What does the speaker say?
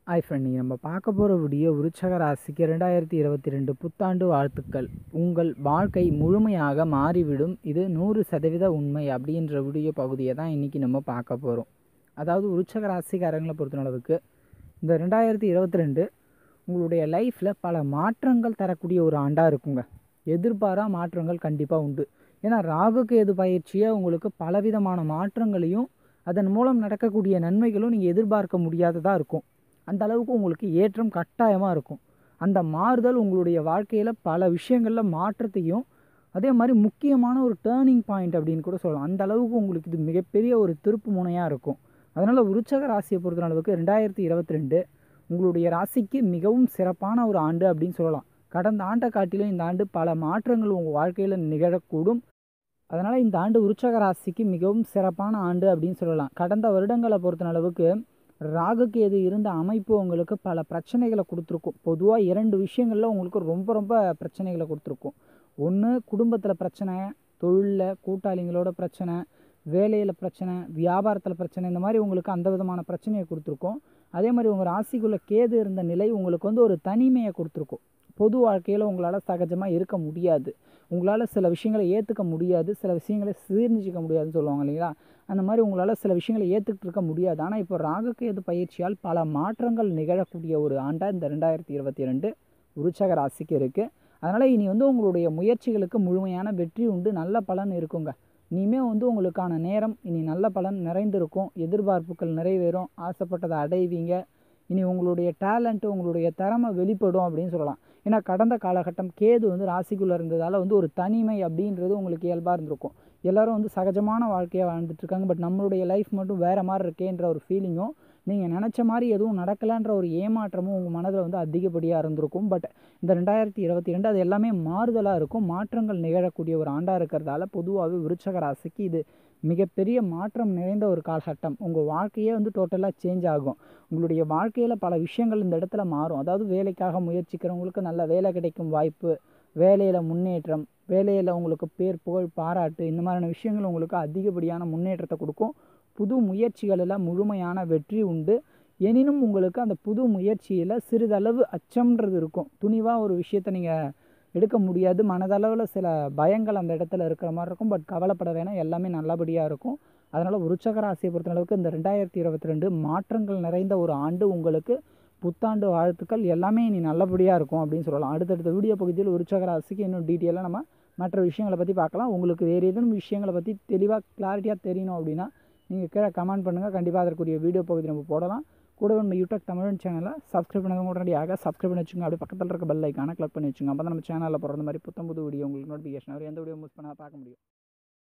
hi friend நீங்கள் நம்ம பார்க்க போகிற வீடியோ விருச்சக ராசிக்கு ரெண்டாயிரத்தி இருபத்தி ரெண்டு புத்தாண்டு வாழ்த்துக்கள் உங்கள் வாழ்க்கை முழுமையாக மாறிவிடும் இது நூறு சதவீத உண்மை அப்படின்ற வீடியோ பகுதியை தான் இன்றைக்கி நம்ம பார்க்க போகிறோம் அதாவது விருச்சக ராசிக்காரங்களை பொறுத்தளவுக்கு இந்த ரெண்டாயிரத்தி இருபத்தி ரெண்டு உங்களுடைய லைஃப்பில் பல மாற்றங்கள் தரக்கூடிய ஒரு ஆண்டாக இருக்குங்க எதிர்பாரா மாற்றங்கள் கண்டிப்பாக உண்டு ஏன்னா ராகுக்கு எது பயிற்சியாக உங்களுக்கு பலவிதமான மாற்றங்களையும் அதன் மூலம் நடக்கக்கூடிய நன்மைகளும் நீங்கள் எதிர்பார்க்க முடியாததாக இருக்கும் அந்த அளவுக்கு உங்களுக்கு ஏற்றம் கட்டாயமாக இருக்கும் அந்த மாறுதல் உங்களுடைய வாழ்க்கையில் பல விஷயங்களில் மாற்றத்தையும் அதே மாதிரி முக்கியமான ஒரு டேர்னிங் பாயிண்ட் அப்படின்னு கூட சொல்லலாம் அந்த அளவுக்கு உங்களுக்கு இது மிகப்பெரிய ஒரு திருப்பு முனையாக இருக்கும் அதனால் விருச்சக ராசியை பொறுத்த அளவுக்கு ரெண்டாயிரத்தி இருபத்தி ரெண்டு உங்களுடைய ராசிக்கு மிகவும் சிறப்பான ஒரு ஆண்டு அப்படின்னு சொல்லலாம் கடந்த ஆண்டை காட்டிலும் இந்த ஆண்டு பல மாற்றங்கள் உங்கள் வாழ்க்கையில் நிகழக்கூடும் அதனால் இந்த ஆண்டு விருச்சக ராசிக்கு மிகவும் சிறப்பான ஆண்டு அப்படின்னு சொல்லலாம் கடந்த வருடங்களை பொறுத்த அளவுக்கு ராகுக்கு எது இருந்த அமைப்பு உங்களுக்கு பல பிரச்சனைகளை கொடுத்துருக்கும் பொதுவாக இரண்டு விஷயங்களில் உங்களுக்கு ரொம்ப ரொம்ப பிரச்சனைகளை கொடுத்துருக்கும் ஒன்று குடும்பத்தில் பிரச்சனை தொழிலில் கூட்டாளிங்களோட பிரச்சனை வேலையில் பிரச்சனை வியாபாரத்தில் பிரச்சனை இந்த மாதிரி உங்களுக்கு அந்த விதமான பிரச்சனையை கொடுத்துருக்கோம் அதே மாதிரி உங்கள் ராசிக்குள்ளே கேது இருந்த நிலை உங்களுக்கு வந்து ஒரு தனிமையை கொடுத்துருக்கும் பொது வாழ்க்கையில் உங்களால் சகஜமாக இருக்க முடியாது உங்களால் சில விஷயங்களை ஏற்றுக்க முடியாது சில விஷயங்களை சீர்நிச்சிக்க முடியாதுன்னு சொல்லுவாங்க இல்லைங்களா அந்த மாதிரி உங்களால் சில விஷயங்களை ஏற்றுக்கிட்டு இருக்க முடியாது ஆனால் இப்போ ராகுகேது பயிற்சியால் பல மாற்றங்கள் நிகழக்கூடிய ஒரு ஆண்டாக இந்த ரெண்டாயிரத்தி இருபத்தி ரெண்டு உருச்சக ராசிக்கு இருக்குது அதனால் இனி வந்து உங்களுடைய முயற்சிகளுக்கு முழுமையான வெற்றி உண்டு நல்ல பலன் இருக்குங்க இனிமேல் வந்து உங்களுக்கான நேரம் இனி நல்ல பலன் நிறைந்திருக்கும் எதிர்பார்ப்புகள் நிறைவேறும் ஆசைப்பட்டதை அடைவீங்க இனி உங்களுடைய டேலண்ட்டு உங்களுடைய திறமை வெளிப்படும் அப்படின்னு சொல்லலாம் ஏன்னா கடந்த காலகட்டம் கேது வந்து ராசிக்குள்ளே இருந்ததால் வந்து ஒரு தனிமை அப்படின்றது உங்களுக்கு இயல்பாக இருந்திருக்கும் எல்லோரும் வந்து சகஜமான வாழ்க்கையாக வாழ்ந்துட்டுருக்காங்க பட் நம்மளுடைய லைஃப் மட்டும் வேறு மாதிரி இருக்கேன்ற ஒரு ஃபீலிங்கும் நீங்கள் நினச்ச மாதிரி எதுவும் நடக்கலைன்ற ஒரு ஏமாற்றமும் உங்கள் மனதில் வந்து அதிகப்படியாக இருந்திருக்கும் பட் இந்த ரெண்டாயிரத்தி இருபத்தி ரெண்டு அது எல்லாமே மாறுதலாக இருக்கும் மாற்றங்கள் நிகழக்கூடிய ஒரு ஆண்டாக இருக்கிறதால பொதுவாகவே விருச்சக ராசிக்கு இது மிகப்பெரிய மாற்றம் நிறைந்த ஒரு காலகட்டம் உங்கள் வாழ்க்கையே வந்து டோட்டலாக சேஞ்ச் ஆகும் உங்களுடைய வாழ்க்கையில் பல விஷயங்கள் இந்த இடத்துல மாறும் அதாவது வேலைக்காக முயற்சிக்கிறவங்களுக்கு நல்ல வேலை கிடைக்கும் வாய்ப்பு வேலையில் முன்னேற்றம் வேலையில் உங்களுக்கு பேர் புகழ் பாராட்டு இந்த மாதிரியான விஷயங்கள் உங்களுக்கு அதிகப்படியான முன்னேற்றத்தை கொடுக்கும் புது முயற்சிகளில் முழுமையான வெற்றி உண்டு எனினும் உங்களுக்கு அந்த புது முயற்சியில் சிறிதளவு அச்சம்ன்றது இருக்கும் துணிவாக ஒரு விஷயத்தை நீங்கள் எடுக்க முடியாது மனதளவில் சில பயங்கள் அந்த இடத்துல இருக்கிற மாதிரி இருக்கும் பட் கவலைப்பட வேணாம் எல்லாமே நல்லபடியாக இருக்கும் அதனால் விருச்சக ராசியை பொறுத்தளவுக்கு இந்த ரெண்டாயிரத்தி இருபத்தி ரெண்டு மாற்றங்கள் நிறைந்த ஒரு ஆண்டு உங்களுக்கு புத்தாண்டு வாழ்த்துக்கள் எல்லாமே இனி நல்லபடியாக இருக்கும் அப்படின்னு சொல்லலாம் அடுத்தடுத்த வீடியோ பகுதியில் விருச்சக ராசிக்கு இன்னும் டீட்டெயிலாக நம்ம மற்ற விஷயங்களை பற்றி பார்க்கலாம் உங்களுக்கு வேறு ஏதேனும் விஷயங்களை பற்றி தெளிவாக கிளாரிட்டியாக தெரியணும் அப்படின்னா நீங்கள் கீழே கமெண்ட் பண்ணுங்கள் கண்டிப்பாக அதற்குரிய வீடியோ பகுதி நம்ம போடலாம் கூட நம்ம யூடியூப் தமிழ் சேனலை சப்ஸ்கிரைப் பண்ணாதவங்க உடனடியாக சப்ஸ்கிரைப் பண்ணி வச்சுங்க அப்படியே பக்கத்தில் இருக்க பெல் ஐக்கான கிளிக் பண்ணி வச்சுங்க அப்போ தான் நம்ம சேனலில் போடுற மாதிரி புத்தம் புது வீடியோ உங்களுக்கு நோட்டிஃபிகேஷன் வரும் எந்த வீடியோ மிஸ் பண்ணால் பார்க்க முடியும்